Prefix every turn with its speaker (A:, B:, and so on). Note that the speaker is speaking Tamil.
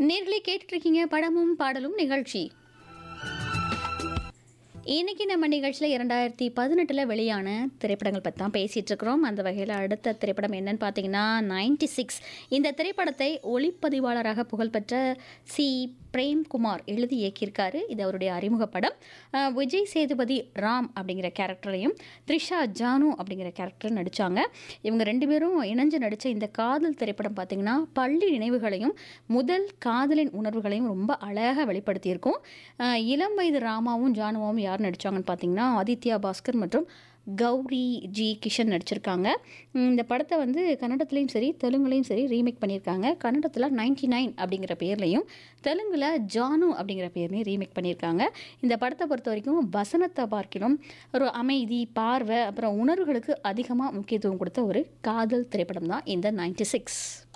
A: நேர்களே கேட்டுட்டு இருக்கீங்க படமும் பாடலும் நிகழ்ச்சி இன்னைக்கு நம்ம நிகழ்ச்சியில் இரண்டாயிரத்தி பதினெட்டில் வெளியான திரைப்படங்கள் பற்றி தான் பேசிகிட்டு இருக்கிறோம் அந்த வகையில் அடுத்த திரைப்படம் என்னன்னு பார்த்தீங்கன்னா நைன்டி சிக்ஸ் இந்த திரைப்படத்தை ஒளிப்பதிவாளராக புகழ்பெற்ற சி பிரேம்குமார் எழுதி இயக்கியிருக்காரு இது அவருடைய அறிமுக படம் அஹ், விஜய் சேதுபதி ராம் அப்படிங்கிற கேரக்டரையும் த்ரிஷா ஜானு அப்படிங்கிற கேரக்டர் நடித்தாங்க இவங்க ரெண்டு பேரும் இணைஞ்சு நடித்த இந்த காதல் திரைப்படம் பார்த்திங்கன்னா பள்ளி நினைவுகளையும் முதல் காதலின் உணர்வுகளையும் ரொம்ப அழகாக வெளிப்படுத்தியிருக்கும் அஹ், இளம் வயது ராமாவும் ஜானுவாவும் யார் நடித்தாங்கன்னு பார்த்தீங்கன்னா ஆதித்யா பாஸ்கர் மற்றும் கௌரி ஜி கிஷன் நடிச்சிருக்காங்க உம், இந்த படத்தை வந்து கன்னடத்துலேயும் சரி தெலுங்குலேயும் சரி ரீமேக் பண்ணியிருக்காங்க கன்னடத்தில் நைன்டி நைன் அப்படிங்கிற பேர்லையும் தெலுங்கில் ஜானு அப்படிங்கிற பேர்லையும் ரீமேக் பண்ணியிருக்காங்க இந்த படத்தை பொறுத்த வரைக்கும் வசனத்தை பார்க்கிலும் ஒரு அமைதி பார்வை அப்புறம் உணர்வுகளுக்கு அதிகமாக முக்கியத்துவம் கொடுத்த ஒரு காதல் திரைப்படம் தான் இந்த நைன்டி சிக்ஸ்